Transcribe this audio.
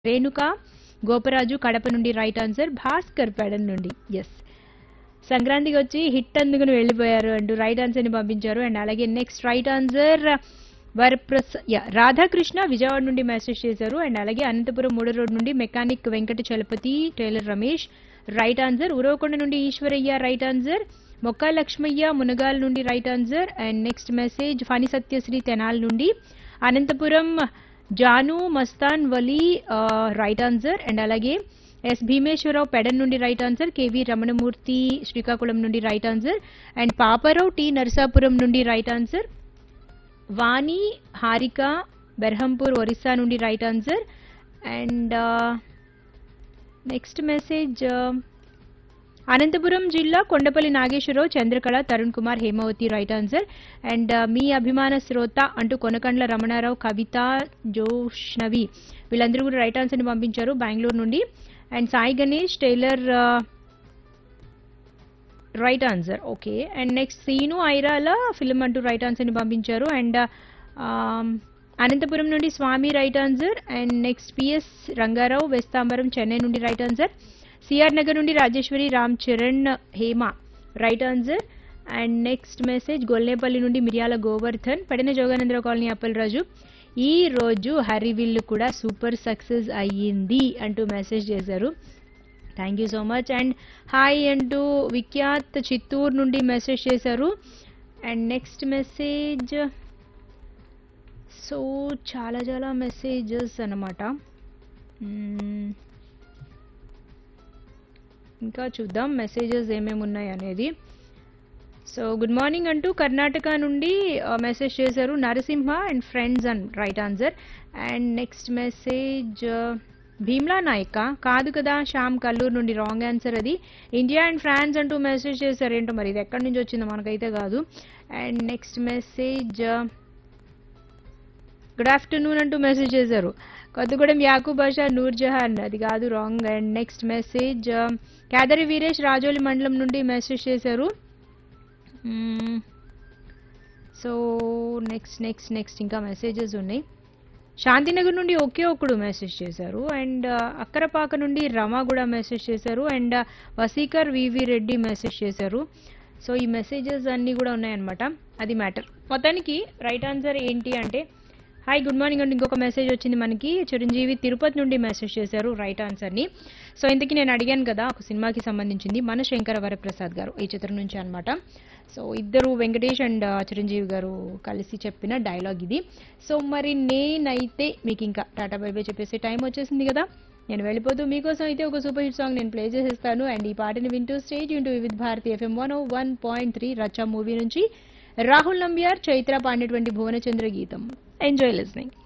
రేణుక గోపరాజు కడప నుండి right answer Bhaskar పెడన్ నుండి yes సంక్రాంతికి వచ్చి హిట్ అందుకుని వెళ్ళిపోయారు అంటూ రైట్ ఆన్సర్ ని పంపించారు అండ్ అలాగే నెక్స్ట్ రైట్ ఆన్సర్ వరప్రస యా రాధాకృష్ణ విజయవాడ నుండి మెసేజ్ చేశారు అండ్ అలాగే అనంతపురం మూడో రోడ్ నుండి mechanic Venkata Chalapathi tailor Ramesh right answer Uravakonda నుండి ఈశ్వరయ్య రైట్ ఆన్సర్ మొక్కా లక్ష్మయ్య మునగాల్ నుండి right answer and next message Phani Satyasri Tenali నుండి Anantapuram Janu Mastan Vali right answer and అలాగే ఎస్ భీమేశ్వరరావు పెడన్ నుండి right answer KV Ramanamurthy Srikakulam నుండి right answer and Paparao T Narasapuram నుండి రైట్ ఆన్సర్ వాణి హారిక బెర్హంపూర్ ఒరిస్సా నుండి right answer and next message Anantapuram జిల్లా Kondapalli Nageswararao Chandrakala Tarun Kumar Hemavathi right answer and మీ అభిమాన శ్రోత అంటూ కొనకండ్ల రమణారావు కవిత జోష్నవి వీళ్ళందరూ కూడా రైట్ ఆన్సర్ని పంపించారు బెంగళూరు నుండి and Sai Ganesh tailor right answer okay and next Seenu Airala film అంటూ రైట్ ఆన్సర్ని పంపించారు అండ్ అనంతపురం నుండి Swamy right answer and next PS Rangarao Vestambaram Chennai నుండి రైట్ ఆన్సర్ సిఆర్ నగర్ నుండి Rajeswari Ram Charan Hema right answer and next message Gollepalli నుండి మిర్యాల గోవర్ధన్ పడిన జోగానందరావు కాలనీ అప్పలరాజు ఈ రోజు హరివిల్లు కూడా సూపర్ సక్సెస్ అయ్యింది అంటూ మెసేజ్ చేశారు thank you so much and hi అంటూ విఖ్యాత్ చిత్తూరు నుండి మెసేజ్ చేశారు అండ్ నెక్స్ట్ మెసేజ్ సో చాలా చాలా మెసేజెస్ అన్నమాట మ్మ్. ఇంకా చూద్దాం మెసేజెస్ ఏమేమి ఉన్నాయి అనేది సో గుడ్ మార్నింగ్ అంటూ కర్ణాటక నుండి మెసేజ్ చేశారు Narasimha and friends and right answer and next message Bheemla Nayaka కాదు కదా శ్యామ్ కల్లూరు నుండి రాంగ్ ఆన్సర్ అది ఇండియా అండ్ ఫ్రాన్స్ అంటూ మెసేజ్ చేశారు ఏంటో మరి ఇది ఎక్కడి నుంచి వచ్చిందో మనకైతే కాదు and next message good afternoon అంటూ మెసేజ్ చేశారు కొత్తగూడెం యాకూబ్ బాషా నూర్ జహాన్ అది కాదు wrong and next message Kedari Veeresh Rajoli మండలం నుండి మెసేజ్ చేశారు సో నెక్స్ట్ నెక్స్ట్ నెక్స్ట్ ఇంకా మెసేజెస్ ఉన్నాయి శాంతినగర్ నుండి ఒకే ఒక్కడు మెసేజ్ చేశారు అండ్ అక్కరపాక నుండి రమ కూడా మెసేజ్ చేశారు and Vaseekar VV Reddy message చేశారు సో ఈ మెసేజెస్ అన్నీ కూడా ఉన్నాయన్నమాట అది మ్యాటర్ మొత్తానికి రైట్ ఆన్సర్ ఏంటి అంటే హాయ్ గుడ్ మార్నింగ్ అండి ఇంకొక మెసేజ్ వచ్చింది మనకి చిరంజీవి తిరుపతి నుండి మెసేజ్ చేశారు రైట్ ఆన్సర్ని సో ఇంతకీ నేను అడిగాను కదా ఒక సినిమాకి సంబంధించింది మన శంకర వరప్రసాద్ గారు ఈ చిత్రం నుంచి అన్నమాట సో ఇద్దరు వెంకటేష్ అండ్ చిరంజీవి గారు కలిసి చెప్పిన డైలాగ్ ఇది సో మరి నేనైతే మీకు ఇంకా టాటా బై బై చెప్పేసే టైం వచ్చేసింది కదా నేను వెళ్ళిపోతూ మీకోసం అయితే ఒక సూపర్ హిట్ సాంగ్ నేను ప్లే చేసేస్తాను అండ్ ఈ పాటని వింటూ stage into Vividh Bharati FM one one point three Racha movie నుంచి రాహుల్ నంబియార్ చైత్ర పాడినటువంటి భువనచంద్ర గీతం ఎంజాయ్ లిస్నింగ్